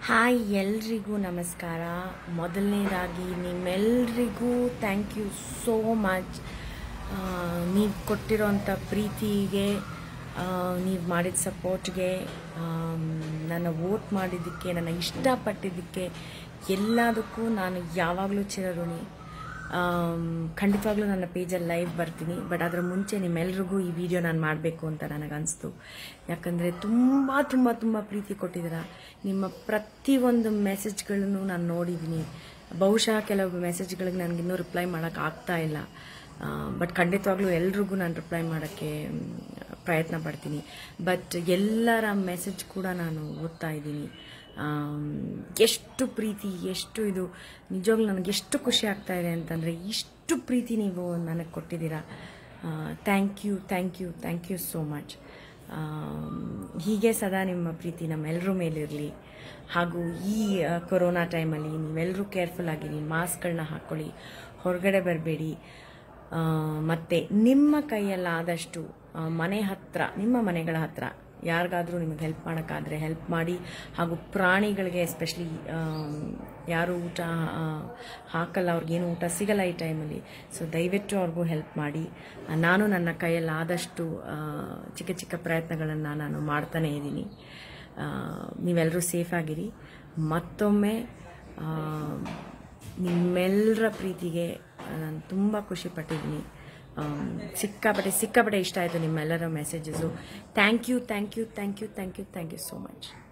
hi ಎಲ್ರಿಗೂ ನಮಸ್ಕಾರ ಮೊದಲನೇದಾಗಿ ನಿಮ್ಮೆಲ್ರಿಗೂ ಥ್ಯಾಂಕ್ ಯು ಸೋ ಮಚ್ ನೀವು ಕೊಟ್ಟಿರೋಂಥ ಪ್ರೀತಿಗೆ ನೀವು ಮಾಡಿದ ಸಪೋರ್ಟ್ಗೆ ನನ್ನ ವೋಟ್ ಮಾಡಿದ್ದಕ್ಕೆ ನನ್ನ ಇಷ್ಟಪಟ್ಟಿದ್ದಕ್ಕೆ ಎಲ್ಲದಕ್ಕೂ ನಾನು ಯಾವಾಗಲೂ ಚಿರಋಣಿ ಆಮ್, ಖಂಡಿತವಾಗ್ಲೂ ನನ್ನ ಪೇಜಲ್ಲಿ ಲೈವ್ ಬರ್ತೀನಿ ಬಟ್ ಅದರ ಮುಂಚೆ ನಿಮ್ಮೆಲ್ರಿಗೂ ಈ ವಿಡಿಯೋ ನಾನು ಮಾಡಬೇಕು ಅಂತ ನನಗನ್ನಿಸ್ತು ಯಾಕಂದರೆ ತುಂಬ ತುಂಬ ತುಂಬ ಪ್ರೀತಿ ಕೊಟ್ಟಿದ್ದೀರ ನಿಮ್ಮ ಪ್ರತಿಯೊಂದು ಮೆಸೇಜ್ಗಳನ್ನು ನಾನು ನೋಡಿದ್ದೀನಿ ಬಹುಶಃ ಕೆಲವು ಮೆಸೇಜ್ಗಳಿಗೆ ನನಗೆ ಇನ್ನೂ ರಿಪ್ಲೈ ಮಾಡೋಕ್ಕೆ ಆಗ್ತಾ ಇಲ್ಲ ಬಟ್ ಖಂಡಿತವಾಗ್ಲೂ ಎಲ್ರಿಗೂ ನಾನು ರಿಪ್ಲೈ ಮಾಡೋಕ್ಕೆ ಮ್, ಪ್ರಯತ್ನ ಪಡ್ತೀನಿ ಬಟ್ ಎಲ್ಲರ ಮೆಸೇಜ್ ಕೂಡ ನಾನು ಓದ್ತಾ ಇದ್ದೀನಿ ಆಮ್, ಎಷ್ಟು ಪ್ರೀತಿ ಎಷ್ಟು ಇದು ನಿಜವಾಗ್ಲೂ ನನಗೆ ಎಷ್ಟು ಖುಷಿ ಆಗ್ತಾ ಇದೆ ಅಂತಂದರೆ ಇಷ್ಟು ಪ್ರೀತಿ ನೀವು ನನಗೆ ಕೊಟ್ಟಿದ್ದೀರಾ thank you thank you thank you so much ಹೀಗೆ ಸದಾ ನಿಮ್ಮ ಪ್ರೀತಿ ನಮ್ಮೆಲ್ಲರ ಮೇಲಿರಲಿ ಹಾಗೂ ಈ ಆ, ಕೊರೋನಾ ಟೈಮಲ್ಲಿ ನೀವೆಲ್ಲರೂ ಕೇರ್ಫುಲ್ ಆಗಿರಿ ಮಾಸ್ಕ್ಗಳನ್ನ ಹಾಕ್ಕೊಳ್ಳಿ ಹೊರಗಡೆ ಬರಬೇಡಿ ಮತ್ತು ನಿಮ್ಮ ಕೈಯಲ್ಲಾದಷ್ಟು ಆ, ಮನೆ ಹತ್ರ ನಿಮ್ಮ ಮನೆಗಳ ಹತ್ರ ಯಾರಿಗಾದರೂ ನಿಮಗೆ ಹೆಲ್ಪ್ ಮಾಡೋಕ್ಕಾದರೆ ಹೆಲ್ಪ್ ಮಾಡಿ ಹಾಗೂ ಪ್ರಾಣಿಗಳಿಗೆ ಎಸ್ಪೆಷಲಿ ಯಾರು ಊಟ ಆ, ಹಾಕಲ್ಲ ಅವ್ರಿಗೇನು ಊಟ ಸಿಗಲ್ಲ ಈ ಟೈಮಲ್ಲಿ ಸೊ ದಯವಿಟ್ಟು ಅವ್ರಿಗೂ ಹೆಲ್ಪ್ ಮಾಡಿ ಆ, ನಾನು ನನ್ನ ಕೈಯಲ್ಲಿ ಆದಷ್ಟು ಆ, ಚಿಕ್ಕ ಚಿಕ್ಕ ಪ್ರಯತ್ನಗಳನ್ನು ನಾನು ಮಾಡ್ತಾನೇ ಇದ್ದೀನಿ ಆ, ನೀವೆಲ್ಲರೂ ಸೇಫ್ ಆಗಿರಿ ಮತ್ತೊಮ್ಮೆ ಆ, ನಿಮ್ಮೆಲ್ಲರ ಪ್ರೀತಿಗೆ ನಾನು ತುಂಬ ಖುಷಿ ಪಟ್ಟಿದ್ದೀನಿ ಆಮ್, ಸಿಕ್ಕಾಪಟ್ಟೆ ಸಿಕ್ಕಾಪಟ್ಟೆ ಇಷ್ಟ ಆಯಿತು ನಿಮ್ಮೆಲ್ಲರ messages thank you thank you thank you thank you thank you so much